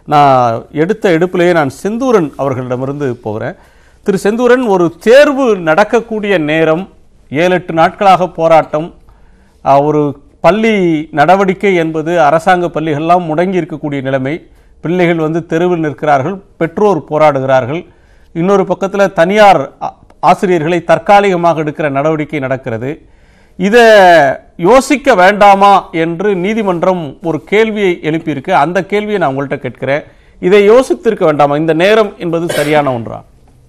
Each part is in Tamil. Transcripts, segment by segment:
நான் எடுத்த எடுப்பிலேயே நான் செந்தூரன் அவர்களிடமிருந்து போகிறேன் திரு செந்தூரன் ஒரு தேர்வு நடக்கக்கூடிய நேரம் ஏழு எட்டு நாட்களாக போராட்டம் ஆஹ், ஒரு பள்ளி நடவடிக்கை என்பது அரசாங்க பள்ளிகள்லாம் முடங்கி இருக்கக்கூடிய நிலைமை பிள்ளைகள் வந்து தெருவில் நிற்கிறார்கள் பெற்றோர் போராடுகிறார்கள் இன்னொரு பக்கத்தில் தனியார் ஆ- ஆசிரியர்களை தற்காலிகமாக எடுக்கிற நடவடிக்கை நடக்கிறது இதை யோசிக்க வேண்டாமா என்று நீதிமன்றம் ஒரு கேள்வியை எழுப்பியிருக்கு அந்த கேள்வியை நான் உங்கள்கிட்ட கேட்கிறேன் இதை யோசித்திருக்க வேண்டாமா இந்த நேரம் என்பது சரியான ஒன்றா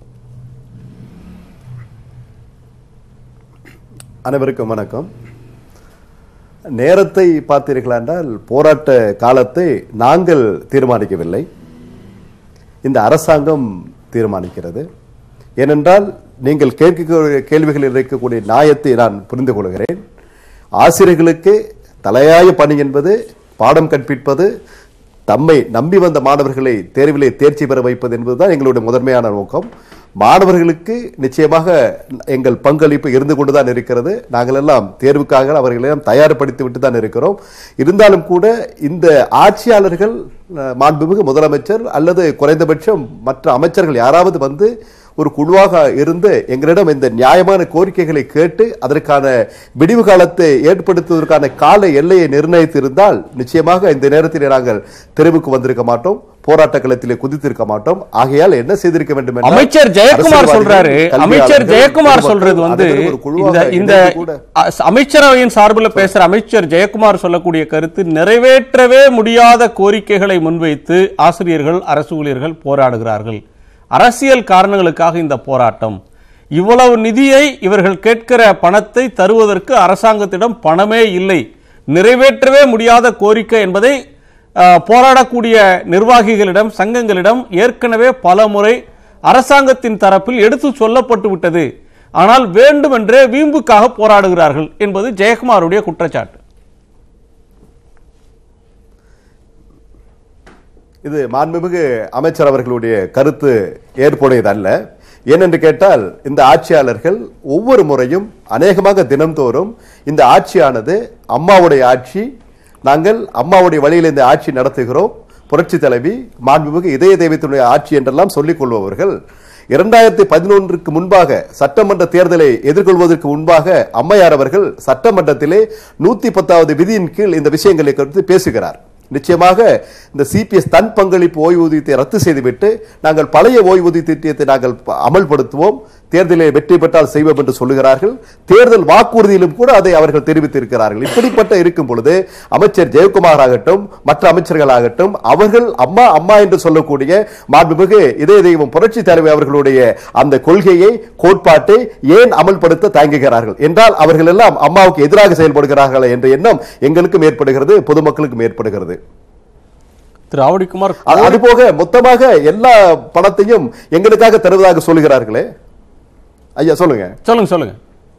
அனைவருக்கும் வணக்கம் நேரத்தை பார்த்தீர்களா என்றால் போராட்ட காலத்தை நாங்கள் தீர்மானிக்கவில்லை இந்த அரசாங்கம் தீர்மானிக்கிறது ஏனென்றால் நீங்கள் கேட்க கேள்விகளில் இருக்கக்கூடிய நியாயத்தை நான் புரிந்து கொள்கிறேன் ஆசிரியர்களுக்கு தலையாய பணி என்பது பாடம் கற்பிப்பது தம்மை நம்பி வந்த மாணவர்களை தேர்விலே தேர்ச்சி பெற வைப்பது என்பதுதான் எங்களுடைய முதன்மையான நோக்கம் மாணவர்களுக்கு நிச்சயமாக எங்கள் பங்களிப்பு இருந்து கொண்டுதான் இருக்கிறது நாங்கள் எல்லாம் தேர்வுக்காக அவர்களை எல்லாம் தயார்படுத்தி விட்டு தான் இருக்கிறோம் இருந்தாலும் கூட இந்த ஆட்சியாளர்கள் அஹ், மாண்புமிகு முதலமைச்சர் அல்லது குறைந்தபட்சம் மற்ற அமைச்சர்கள் யாராவது வந்து ஒரு குழுவாக இருந்து எங்களிடம் இந்த நியாயமான கோரிக்கைகளை கேட்டு அதற்கான விடிவு காலத்தை ஏற்படுத்துவதற்கான கால எல்லையை நிர்ணயித்திருந்தால் நிச்சயமாக இந்த நேரத்தில் நாங்கள் தெருவுக்கு வந்திருக்க மாட்டோம் போராட்ட களத்திலே குதித்திருக்க மாட்டோம் ஆகையால் என்ன செய்திருக்க வேண்டும் என்றால், அமைச்சர் ஜெயக்குமார் அரசியல்வாதிகள், சொல்றாரு அமைச்சர் கல்வியாளர்கள், ஜெயக்குமார் பொதுமக்கள் சொல்றது வந்து அனைவரும் ஒரு குழுவாக இந்த இந்த இணைந்து கூட அ- அமைச்சரவையின் சார்பில் பேசுற அமைச்சர் ஜெயக்குமார் சொல்லக்கூடிய கருத்து நிறைவேற்றவே முடியாத கோரிக்கைகளை முன்வைத்து ஆசிரியர்கள் அரசு ஊழியர்கள் போராடுகிறார்கள் அரசியல் காரணங்களுக்காக இந்த போராட்டம் இவ்வளவு நிதியை இவர்கள் கேட்கிற பணத்தை தருவதற்கு அரசாங்கத்திடம் பணமே இல்லை நிறைவேற்றவே முடியாத கோரிக்கை என்பதை அஹ், போராடக்கூடிய நிர்வாகிகளிடம் சங்கங்களிடம் ஏற்கனவே பல முறை அரசாங்கத்தின் தரப்பில் எடுத்து சொல்லப்பட்டு விட்டது ஆனால் வேண்டுமென்றே வீம்புக்காக போராடுகிறார்கள் என்பது ஜெயக்குமாருடைய குற்றச்சாட்டு இது மாண்புமிகு அமைச்சர் அவர்களுடைய கருத்து ஏற்புடையது அல்ல ஏனென்று கேட்டால் இந்த ஆட்சியாளர்கள் ஒவ்வொரு முறையும் அநேகமாக தினம்தோறும் இந்த ஆட்சியானது அம்மாவுடைய ஆட்சி நாங்கள் அம்மாவுடைய வழியில் இந்த ஆட்சி நடத்துகிறோம் புரட்சி தலைவி மாண்புமிகு இதய தெய்வத்தினுடைய ஆட்சி என்றெல்லாம் சொல்லிக் கொள்பவர்கள் இரண்டாயிரத்தி பதினொன்றுக்கு முன்பாக சட்டமன்ற தேர்தலை எதிர்கொள்வதற்கு முன்பாக அம்மையார் அவர்கள் சட்டமன்றத்திலே நூத்தி பத்தாவது விதியின் கீழ் இந்த விஷயங்களை குறித்து பேசுகிறார் நிச்சயமாக இந்த சிபிஎஸ் தன் பங்களிப்பு ஓய்வூதியத்தை ரத்து செய்துவிட்டு நாங்கள் பழைய ஓய்வூதிய திட்டத்தை நாங்கள் ப- அமல்படுத்துவோம் தேர்தலில் வெற்றி பெற்றால் செய்வோம் என்று சொல்லுகிறார்கள் தேர்தல் வாக்குறுதியிலும் கூட அதை அவர்கள் தெரிவித்திருக்கிறார்கள் இப்படிப்பட்ட இருக்கும் பொழுது அமைச்சர் ஜெயக்குமார் ஆகட்டும் மற்ற அமைச்சர்கள் ஆகட்டும் அவர்கள் அம்மா அம்மா என்று சொல்லக்கூடிய மாண்புமிகு இதய தெய்வம் புரட்சி தலைவர் அவர்களுடைய அந்த கொள்கையை கோட்பாட்டை ஏன் அமல்படுத்த தயங்குகிறார்கள் என்றால் அவர்கள் எல்லாம் அம்மாவுக்கு எதிராக செயல்படுகிறார்கள் என்ற எண்ணம் எங்களுக்கும் ஏற்படுகிறது பொதுமக்களுக்கும் ஏற்படுகிறது திரு ஆவடிக்குமார் அது- அதுபோக மொத்தமாக எல்லா பணத்தையும் எங்களுக்காக தருவதாக சொல்லுகிறார்களே ஐயா சொல்லுங்க சொல்லுங்க சொல்லுங்க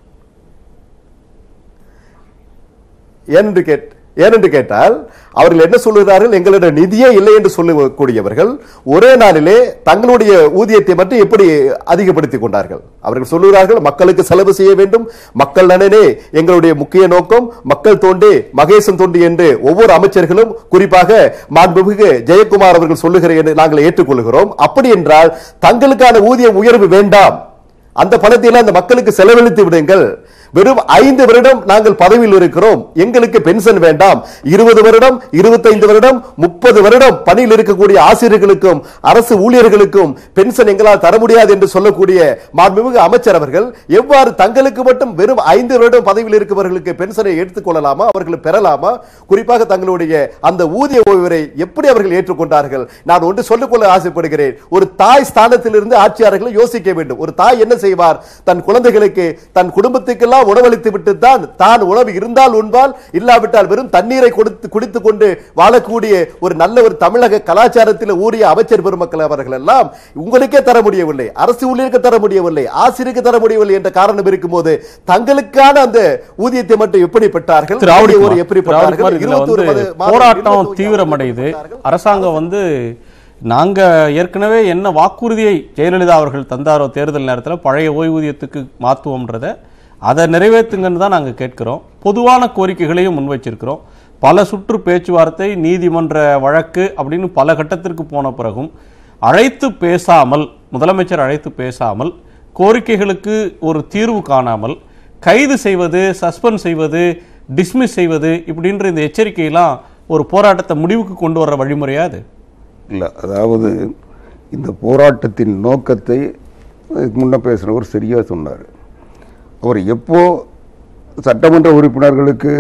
ஏனென்று கேட் ஏனென்று கேட்டால் அவர்கள் என்ன சொல்லுகிறார்கள் எங்களிடம் நிதியே இல்லை என்று சொல்லக்கூடியவர்கள் ஒரே நாளிலே தங்களுடைய ஊதியத்தை மட்டும் எப்படி அதிகப்படுத்திக் கொண்டார்கள் அவர்கள் சொல்லுகிறார்கள் மக்களுக்கு செலவு செய்ய வேண்டும் மக்கள் நலனே எங்களுடைய முக்கிய நோக்கம் மக்கள் தோண்டி மகேசன் தோண்டி என்று ஒவ்வொரு அமைச்சர்களும் குறிப்பாக மாண்புமிகு ஜெயக்குமார் அவர்கள் சொல்லுகிற என்று நாங்கள் ஏற்றுக்கொள்கிறோம் அப்படி என்றால் தங்களுக்கான ஊதிய உயர்வு வேண்டாம் அந்த பணத்தை எல்லாம் அந்த மக்களுக்கு செலவழித்து விடுங்கள் வெறும் ஐந்து வருடம் நாங்கள் பதவியில் இருக்கிறோம் எங்களுக்கு பென்ஷன் வேண்டாம் இருபது வருடம் இருபத்தைந்து வருடம் முப்பது வருடம் பணியில் இருக்கக்கூடிய ஆசிரியர்களுக்கும் அரசு ஊழியர்களுக்கும் பென்ஷன் எங்களால் தர முடியாது என்று சொல்லக்கூடிய மாண்புமிகு அமைச்சர் அவர்கள் எவ்வாறு தங்களுக்கு மட்டும் வெறும் ஐந்து வருடம் பதவியில் இருக்கவர்களுக்கு பென்ஷனை எடுத்துக்கொள்ளலாமா அவர்கள் பெறலாமா குறிப்பாக தங்களுடைய அந்த ஊதிய ஓய்வரை எப்படி அவர்கள் ஏற்றுக்கொண்டார்கள் நான் ஒன்று சொல்லிக்கொள்ள ஆசைப்படுகிறேன் ஒரு தாய் ஸ்தானத்திலிருந்து ஆட்சியாளர்கள் யோசிக்க வேண்டும் ஒரு தாய் என்ன செய்வார் தன் குழந்தைகளுக்கு தன் குடும்பத்துக்கெல்லாம் உணவளித்து விட்டு தான் தான் உணவு இருந்தால் உண்பால் இல்லாவிட்டால் வெறும் தண்ணீரை கொடுத்து குடித்துக் கொண்டு வாழக்கூடிய ஒரு நல்ல ஒரு தமிழக கலாச்சாரத்தில் ஊறிய அமைச்சர் பெருமக்கள் அவர்கள் எல்லாம் உங்களுக்கே தர முடியவில்லை அரசு ஊழியருக்கு தர முடியவில்லை ஆசிரியருக்கு தர முடியவில்லை என்ற காரணம் இருக்கும்போது தங்களுக்கான அந்த ஊதியத்தை மட்டும் எப்படி பெற்றார்கள் திரு ஊதிய ஆவடிக்குமார், ஒரு எப்படி திரு ஆவடிக்குமார், பெற்றார்கள் இதுல இருபத்தொரு வந்து மாத- போராட்டம் இருபத்தொரு தீவிரமடையுது பெற்றார்கள். அரசாங்கம் வந்து நாங்க ஏற்கனவே என்ன வாக்குறுதியை ஜெயலலிதா அவர்கள் தந்தாரோ தேர்தல் நேரத்தில் பழைய ஓய்வூதியத்துக்கு மாற்றுவோம்ன்றத அதை நிறைவேற்றுங்கன்னு தான் நாங்கள் கேட்கிறோம் பொதுவான கோரிக்கைகளையும் முன்வச்சிருக்கிறோம் பல சுற்று பேச்சுவார்த்தை நீதிமன்ற வழக்கு அப்படின்னு பல கட்டத்திற்கு போன பிறகும் அழைத்து பேசாமல் முதலமைச்சர் அழைத்து பேசாமல் கோரிக்கைகளுக்கு ஒரு தீர்வு காணாமல் கைது செய்வது சஸ்பெண்ட் செய்வது டிஸ்மிஸ் செய்வது இப்படின்ற இந்த எச்சரிக்கையெல்லாம் ஒரு போராட்டத்தை முடிவுக்கு கொண்டு வர்ற வழிமுறையா அது இல்லை அதாவது இந்த போராட்டத்தின் நோக்கத்தை இதுக்கு முன்ன பேசினவர் சரியாக சொன்னார் அவர் எப்போ சட்டமன்ற உறுப்பினர்களுக்கு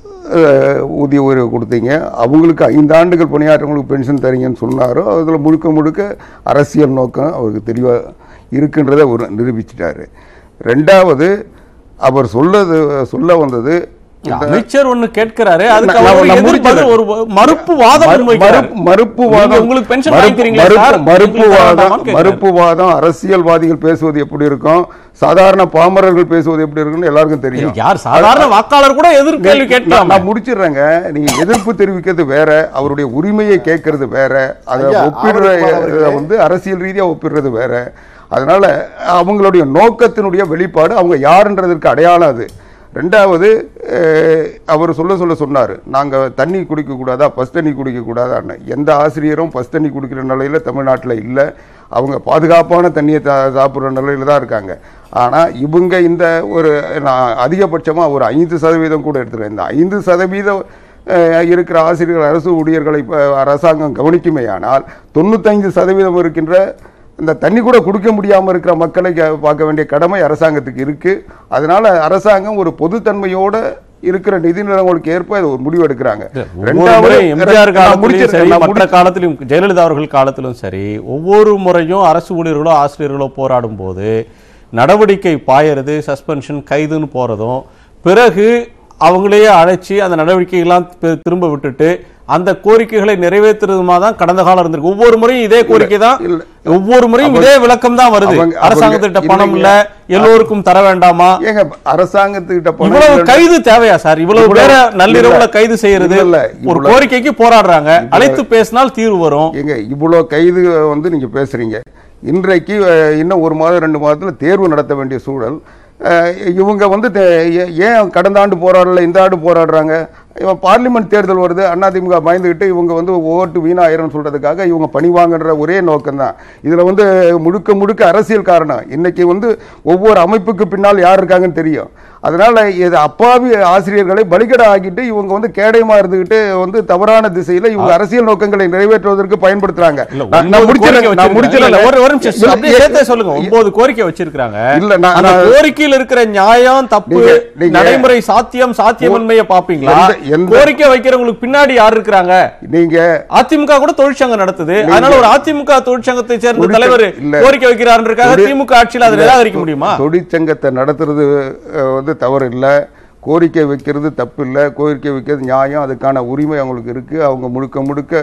அஹ், ஊதிய உயர்வு கொடுத்தீங்க அவங்களுக்கு ஐந்து ஆண்டுகள் பணியாற்றவங்களுக்கு பென்ஷன் தரீங்கன்னு சொன்னாரோ அதில் முழுக்க முழுக்க அரசியல் நோக்கம் அவருக்கு தெளிவாக இருக்குன்றதை ஒரு நிரூபிச்சிட்டாரு ரெண்டாவது அவர் சொல்லது சொல்ல வந்தது அமைச்சர் ஒண்ணு கேட்கிறாரு அதுக்கு நான் அவர் நான் எதிர் முடிக்கிறேன். பதில் ஒரு மறுப்பு வாதம் மறு- முன்வைக்கிறார். மறுப்பு- மறுப்பு நீங்க வாதம் உங்களுக்கு பென்ஷன் மறுப்பு- வாங்கிக்கிறீங்களா மறுப்பு- சார்? மறுப்பு உங்களுக்கு தர வாதம் வேண்டாமான்னு கேட்கிறாரு. மறுப்பு வாதம் அரசியல்வாதிகள் பேசுவது எப்படி இருக்கும் சாதாரண பாமரர்கள் பேசுவது எப்படி இருக்குன்னு எல்லாருக்கும் தெரியும் யார் சாதாரண வாக்காளர் கூட எதிர் கேள்வி நான் கேட்கலாம் நான் முடிச்சிடுறேங்க நீங்க எதிர்ப்பு தெரிவிக்கிறது வேற அவருடைய உரிமையை கேட்கறது வேற அதை ஐயா, ஒப்பிடுற ஆவணப்பாளர் அவர்களே. இதை வந்து அரசியல் ரீதியா ஒப்பிடுறது வேற அதனால அவங்களுடைய நோக்கத்தினுடைய வெளிப்பாடு அவங்க யாருன்றதற்கு அடையாளம் அது ரெண்டாவது அஹ், அவர் சொல்ல சொல்ல சொன்னார் நாங்கள் தண்ணி குடிக்க கூடாதா பஸ் தண்ணி குடிக்க கூடாதான்னு எந்த ஆசிரியரும் பஸ் தண்ணி குடிக்கிற நிலையில தமிழ்நாட்டில் இல்லை அவங்க பாதுகாப்பான தண்ணியை தா சாப்பிட்ற நிலையில தான் இருக்காங்க ஆனால் இவங்க இந்த ஒரு நான் அதிகபட்சமாக ஒரு ஐந்து சதவீதம் கூட எடுத்துக்கிறேன் இந்த ஐந்து சதவீதம் அஹ், இருக்கிற ஆசிரியர்கள் அரசு ஊழியர்களை இப்ப அரசாங்கம் கவனிக்குமேயானால் தொண்ணூத்தைந்து சதவீதம் இருக்கின்ற இந்த தண்ணி கூட குடிக்க முடியாம இருக்கிற மக்களை க- பார்க்க வேண்டிய கடமை அரசாங்கத்துக்கு இருக்கு அதனால அரசாங்கம் ஒரு பொதுத்தன்மையோட இருக்கிற நிதி நிலைமைகளுக்கு ஏற்ப இது ஒரு முடிவு எடுக்கிறாங்க ஒவ்வொரு முறை எம்ஜிஆர் நான் காலத்திலும் முடிச்சிருக்கேன், சரி நான் மற்ற முடிச்சு- காலத்திலும் ஜெயலலிதா அவர்கள் காலத்திலும் சரி ஒவ்வொரு முறையும் அரசு ஊழியர்களோ ஆசிரியர்களோ போராடும் போது நடவடிக்கை பாயறது சஸ்பென்ஷன் கைதுன்னு போறதும் பிறகு அவங்களையே அழைச்சி அந்த நடவடிக்கையெல்லாம் தி- திரும்ப விட்டுட்டு அந்த கோரிக்கைகளை நிறைவேற்றுறதுமா தான் கடந்த காலம் இருந்திருக்கு ஒவ்வொரு முறையும் இதே கோரிக்கை தான் இல்ல. ஒவ்வொரு முறையும் இதே விளக்கம் தான் வருது அவங்க- அரசாங்கத்திட்ட அவங்க- பணம் இல்ல எல்லோருக்கும் தர வேண்டாமா ஏங்க அரசாங்கத்துக்கிட்ட பணம் இவ்வளவு இல்லைன்னு- கைது தேவையா சார் இவ்வளவு இவ்வளவு- பேரை நள்ளிரவுல இல்ல. கைது செய்யறது இல்ல, இல்ல. ஒரு இவ்வளவு- கோரிக்கைக்கு போராடுறாங்க அழைத்து பேசினால் தீர்வு வரும் ஏங்க இவ்வளோ கைது வந்து நீங்க பேசுறீங்க இன்றைக்கு அஹ், இன்னும் ஒரு மாதம் ரெண்டு மாதத்துல தேர்வு நடத்த வேண்டிய சூழல் அஹ், இவங்க வந்து தே- ஏ- ஏன் கடந்த ஆண்டு போராடல இந்த ஆண்டு போராடுறாங்க இவன் பார்லிமெண்ட் தேர்தல் வருது அதிமுக பயந்துகிட்டு இவங்க வந்து ஓட்டு வீணாயிரம் சொல்றதுக்காக இவங்க பணி வாங்குற ஒரே நோக்கம் தான் இதுல வந்து முழுக்க முழுக்க அரசியல் காரணம் இன்னைக்கு வந்து ஒவ்வொரு அமைப்புக்கு பின்னால் யார் இருக்காங்கன்னு தெரியும் அதனால இது அப்பாவி ஆசிரியர்களை பலிகடை ஆக்கிட்டு இவங்க வந்து கேடயமா இருந்துகிட்டு வந்து தவறான திசையில இவங்க அரசியல் நோக்கங்களை நிறைவேற்றுவதற்கு பயன்படுத்துறாங்க இல்ல, நான் நான் ஒன்பது முடிச்சிடுறேன், கோரிக்கை நான் வச்சிருக்காங்க. முடிச்சிடுறேன். இல்ல, ஒரு ஒரு நிமிஷம் இல்ல, அப்படியே சேர்த்தே சொல்லுங்க ஒன்பது கோரிக்கை வச்சிருக்காங்க இல்ல, நான்- அந்த நான்- கோரிக்கையில் இருக்கிற நியாயம் தப்பு நீங்க- நீங்க- நடைமுறை சாத்தியம் சாத்தியமின்மையை பாப்பீங்களா எந்த- எந்த- கோரிக்கை வைக்கிறவங்களுக்கு பின்னாடி யார் இருக்கிறாங்க நீங்க அதிமுக கூட தொழிற்சங்கம் நடத்துது அதனால ஒரு அதிமுக தொழிற்சங்கத்தை சேர்ந்த தொழிற்ச- தலைவர் இல்ல. கோரிக்கை வைக்கிறாருக்காக தொழி- திமுக ஆட்சியில் அதை நிராகரிக்க முடியுமா தொழிற்சங்கத்தை நடத்துறது அஹ், வந்து தவறு இல்லை கோரிக்கை வைக்கிறது தப்பு இல்லை கோரிக்கை வைக்கிறது நியாயம் அதுக்கான உரிமை அவங்களுக்கு இருக்கு அவங்க முழுக்க முழுக்க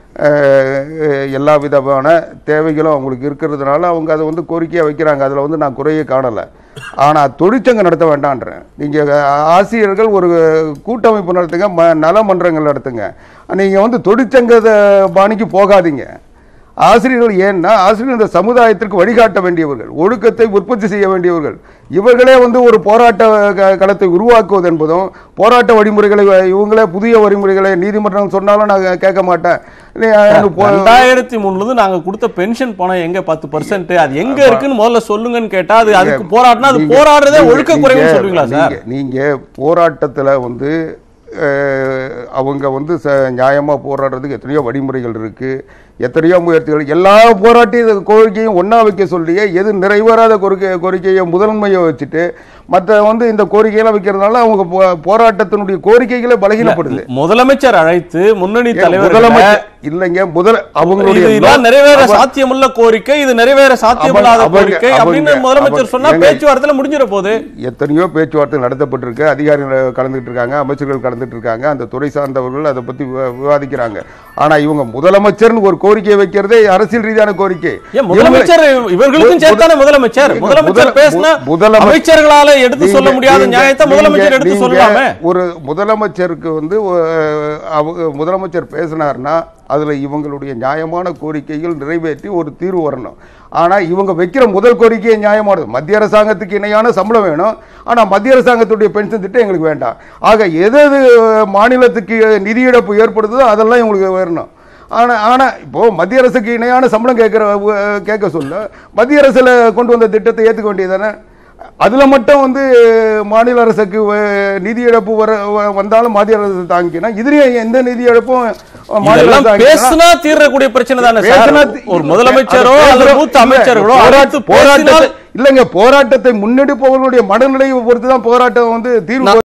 அஹ், எல்லா விதமான தேவைகளும் அவங்களுக்கு இருக்கிறதுனால அவங்க அதை வந்து கோரிக்கையாக வைக்கிறாங்க அதில் வந்து நான் குறையே காணலை ஆனால் தொழிற்சங்கம் நடத்த வேண்டான்றேன் நீங்கள் ஆசிரியர்கள் ஒரு கூட்டமைப்பு நடத்துங்க ம நலமன்றங்கள் நடத்துங்க நீங்கள் வந்து தொழிற்சங்க பாணிக்கு போகாதீங்க ஆசிரியர்கள் ஏன்னா ஆசிரியர்கள் இந்த சமுதாயத்திற்கு வழிகாட்ட வேண்டியவர்கள் ஒழுக்கத்தை உற்பத்தி செய்ய வேண்டியவர்கள் இவர்களே வந்து ஒரு போராட்ட க- களத்தை உருவாக்குவது என்பதும் போராட்ட வழிமுறைகளை வ- இவங்களே புதிய வழிமுறைகளை நீதிமன்றம் சொன்னாலும் நான் கேட்க மாட்டேன் நீ, அஹ், போ- ரெண்டாயிரத்தி மூணுல இருந்து நாங்க கொடுத்த பென்ஷன் பணம் எங்க பத்து பர்சன்ட் அது எங்க இருக்குன்னு முதல்ல சொல்லுங்கன்னு கேட்டா அது அதுக்கு போராடினா அது நீங்க- போராடுறதே நீங்க- ஒழுக்க குறைவுன்னு நீங்க- சொல்றீங்களா சார் நீங்க- நீங்க போராட்டத்துல வந்து அஹ், அவங்க வந்து ச- நியாயமா போராடுறதுக்கு எத்தனையோ வழிமுறைகள் இருக்கு எத்தனையோ முயற்சிகள் எல்லா போராட்ட கோரிக்கையும் ஒண்ணா வைக்க சொல்லியே எது நிறைவேறாத கோரிக்கை கோரிக்கையை முதன்மையை வச்சுட்டு மற்ற வந்து இந்த கோரிக்கையெல்லாம் வைக்கிறதுனால அவங்க போ- போராட்டத்தினுடைய கோரிக்கைகளை பலகீனப்படுது முதலமைச்சர் அழைத்து முன்னணி ஏன் தலைவர் முதலமைச்சர் இல்லைங்க முதல் அவங்களுடைய இதெல்லாம் நிறைவேற அவ- சாத்தியமுள்ள கோரிக்கை இது நிறைவேற சாத்தியமில்லாத அவங்க- கோரிக்கை அப்படின்னு அவங்க- முதலமைச்சர் அவங்க- சொன்னா ஏங்க- பேச்சுவார்த்தையில முடிஞ்சிட போகுது எத்தனையோ பேச்சுவார்த்தை நடத்தப்பட்டிருக்கு அதிகாரிகள் கலந்துட்டு இருக்காங்க அமைச்சர்கள் கலந்துட்டு இருக்காங்க அந்த துறை சார்ந்தவர்கள் அதை பத்தி விவா- விவாதிக்கிறாங்க ஆனா இவங்க முதலமைச்சர்னு ஒரு கோரிக்கை வைக்கிறதே அரசியல் ரீதியான கோரிக்கை ஏன் முதலமைச்சர் இவர்களுக்கும் முத- சேர்த்தானே முதலமைச்சர் நீங்க முதலமைச்சர் முதல- பேசின மு- முதலமை- அமைச்சர்களால எடுத்து சொல்ல நீங்க- முடியாத நீங்க- நியாயத்தை முதலமைச்சர் நீங்க- எடுத்து நீங்க சொல்லலாமே ஒரு முதலமைச்சருக்கு வந்து அஹ், அவங்க முதலமைச்சர் பேசினார்னா அதுல இவங்களுடைய நியாயமான கோரிக்கைகள் நிறைவேற்றி ஒரு தீர்வு வரணும் ஆனா இவங்க வைக்கிற முதல் கோரிக்கையே நியாயமானது மத்திய அரசாங்கத்துக்கு இணையான சம்பளம் வேணும் ஆனா மத்திய அரசாங்கத்துடைய பென்ஷன் திட்டம் எங்களுக்கு வேண்டாம் ஆக எது எது மாநிலத்துக்கு நிதி இழப்பு ஏற்படுதோ அதெல்லாம் இவங்களுக்கு வரணும் ஆனா ஆனா இப்போ மத்திய அரசுக்கு இணையான சம்பளம் கேட்கிற அஹ், கேட்க சொல்ல மத்திய அரசுல கொண்டு வந்த திட்டத்தை ஏத்துக்க வேண்டியதானே அதுல மட்டும் வந்து மாநில அரசுக்கு அஹ், நிதி இழப்பு வர வ- வந்தாலும் மத்திய அரசு தாங்கிக்கணும் இதுலயும் எந்த நிதி இழப்பும் மாநில இதெல்லாம் அரசு தாங்கிக்கணும். பேசினா தீரக்கூடிய பிரச்சனை தானே சார் பேசினா தி- ஒரு இல்ல, முதலமைச்சரோ அது அல்லது பேசுறோம். மூத்த இல்ல, அமைச்சர்களோ போராட்ட- அடுத்து போராட்டத்தை பேசினால் இல்லைங்க போராட்டத்தை முன்னெடுப்பவர்களுடைய மனநிலையை பொறுத்து தான் போராட்டம் வந்து தீர்வு